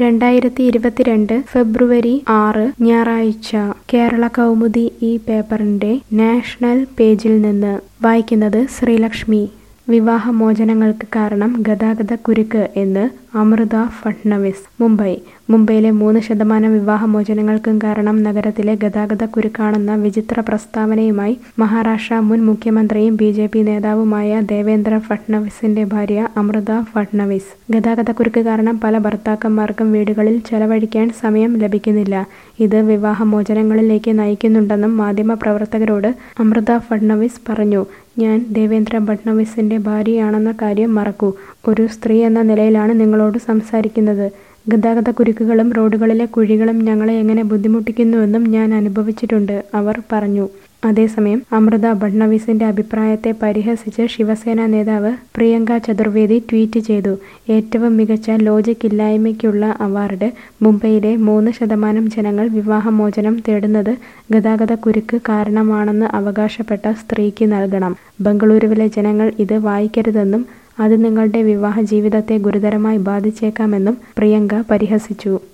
രണ്ടായിരത്തി ഇരുപത്തിരണ്ട് ഫെബ്രുവരി ആറ് ഞായറാഴ്ച കേരള കൗമുദി ഈ പേപ്പറിന്റെ നാഷണൽ പേജിൽ നിന്ന് വായിക്കുന്നത് ശ്രീലക്ഷ്മി വിവാഹമോചനങ്ങൾക്ക് കാരണം ഗതാഗത കുരുക്ക് എന്ന് അമൃത ഫട്നവിസ് മുംബൈ മുംബൈയിലെ മൂന്ന് ശതമാനം വിവാഹമോചനങ്ങൾക്കും കാരണം നഗരത്തിലെ ഗതാഗത കുരുക്കാണെന്ന വിചിത്ര പ്രസ്താവനയുമായി മഹാരാഷ്ട്ര മുൻ മുഖ്യമന്ത്രിയും ബി ജെ പി നേതാവുമായ ദേവേന്ദ്ര ഫട്നവിസിന്റെ ഭാര്യ അമൃത ഫട്നവിസ് ഗതാഗതക്കുരുക്ക് കാരണം പല ഭർത്താക്കന്മാർക്കും വീടുകളിൽ ചെലവഴിക്കാൻ സമയം ലഭിക്കുന്നില്ല ഇത് വിവാഹമോചനങ്ങളിലേക്ക് നയിക്കുന്നുണ്ടെന്നും മാധ്യമപ്രവർത്തകരോട് അമൃത ഫട്നവിസ് പറഞ്ഞു ഞാൻ ദേവേന്ദ്ര ഫട്നവിസിന്റെ ഭാര്യയാണെന്ന കാര്യം മറക്കൂ ഒരു സ്ത്രീ എന്ന നിലയിലാണ് നിങ്ങളോട് സംസാരിക്കുന്നത് ഗതാഗത കുരുക്കുകളും റോഡുകളിലെ കുഴികളും ഞങ്ങളെ എങ്ങനെ ബുദ്ധിമുട്ടിക്കുന്നുവെന്നും ഞാൻ അനുഭവിച്ചിട്ടുണ്ട് അവർ പറഞ്ഞു അതേസമയം അമൃത ഫട്നവിസിന്റെ അഭിപ്രായത്തെ പരിഹസിച്ച് ശിവസേന നേതാവ് പ്രിയങ്ക ചതുർവേദി ട്വീറ്റ് ചെയ്തു ഏറ്റവും മികച്ച ലോജിക് ഇല്ലായ്മയ്ക്കുള്ള അവാർഡ് മുംബൈയിലെ മൂന്ന് ശതമാനം ജനങ്ങൾ വിവാഹമോചനം തേടുന്നത് ഗതാഗത കുരുക്ക് കാരണമാണെന്ന് അവകാശപ്പെട്ട സ്ത്രീക്ക് നൽകണം ബംഗളൂരുവിലെ ജനങ്ങൾ ഇത് വായിക്കരുതെന്നും അത് നിങ്ങളുടെ വിവാഹ ജീവിതത്തെ ഗുരുതരമായി ബാധിച്ചേക്കാമെന്നും പ്രിയങ്ക പരിഹസിച്ചു